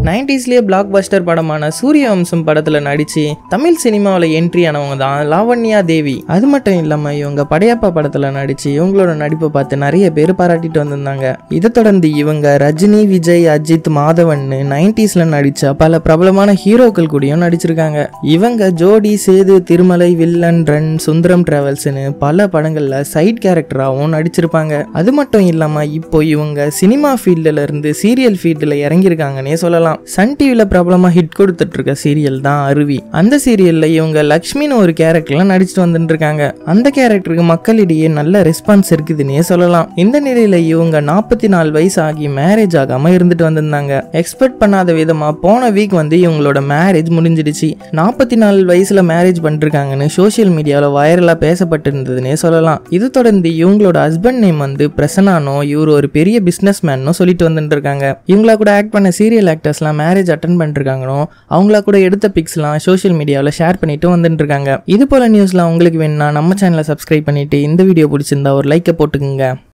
நைன்டிஸ்லயே black Bastar படமான சூரிய வம்சம் படத்துல நடிச்சு தமிழ் சினிமாவில் என்ட்ரி ஆனவங்க தான் லாவண்யா தேவி அது மட்டும் இல்லாம இவங்க படையப்பா படத்துல நடிச்சு இவங்களோட நடிப்பை பார்த்து நிறைய பேர் பாராட்டிட்டு வந்திருந்தாங்க இதை தொடர்ந்து இவங்க ரஜினி விஜய் அஜித் மாதவன் நைன்டிஸ்ல நடிச்ச பல பிரபலமான ஹீரோக்கள் கூடயும் நடிச்சிருக்காங்க இவங்க ஜோடி சேது திருமலை வில்லன் ரன் சுந்தரம் டிராவல்ஸ்னு பல படங்கள்ல சைட் கேரக்டராகவும் நடிச்சிருப்பாங்க அது மட்டும் இல்லாம இப்போ இவங்க சினிமா ஃபீல்டுல இருந்து சீரியல் ஃபீல்டில் இறங்கியிருக்காங்கன்னே சொல்லலாம் சன் டிவியில் பிரபலமா ஹிட் கொடுத்துட்டு இருக்க சீரியல் தான் அருவி அந்த சீரியல்ல இவங்க லக்ஷ்மின்னு ஒரு கேரக்டர்ல நடிச்சிட்டு வந்துட்டு இருக்காங்க அந்த கேரக்டருக்கு மக்களிடையே நல்ல ரெஸ்பான்ஸ் இருக்குதுன்னே சொல்லலாம் இந்த நிலையில இவங்க நாற்பத்தி நாலு வயசு ஆகி மேரேஜ் ஆகாம இருந்துட்டு வந்திருந்தாங்க எக்ஸ்பெக்ட் பண்ணாத விதமா போன வீக் வந்து இவங்களோட மேரேஜ் முடிஞ்சிடுச்சு நாற்பத்தி நாலு வயசுல மேரேஜ் பண்ணிருக்காங்கன்னு சோஷியல் மீடியாவில் வைரலா பேசப்பட்டு இருந்ததுன்னே சொல்லலாம் இது தொடர்ந்து இவங்களோட ஹஸ்பண்ட் நேம் வந்து பிரசனானோ இவர் ஒரு பெரிய பிஸ்னஸ் மேனும் சொல்லிட்டு வந்துட்டு இருக்காங்க இவங்களா கூட ஆக்ட் பண்ண சீரியல் ஆக்டர்ஸ்லாம் மேரேஜ் அட்டன் பண்ணிருக்காங்கனோ அவங்களா கூட எடுத்த பிக்ஸ்லாம் சோஷியல் மீடியாவில் ஷேர் பண்ணிட்டு வந்துட்டு இருக்காங்க இது போல நியூஸ்லாம் உங்களுக்கு வேணும்னா நம்ம சேனலை சப்ஸ்கிரைப் பண்ணிட்டு இந்த வீடியோ பிடிச்சிருந்தா ஒரு லைக்கை போட்டுக்குங்க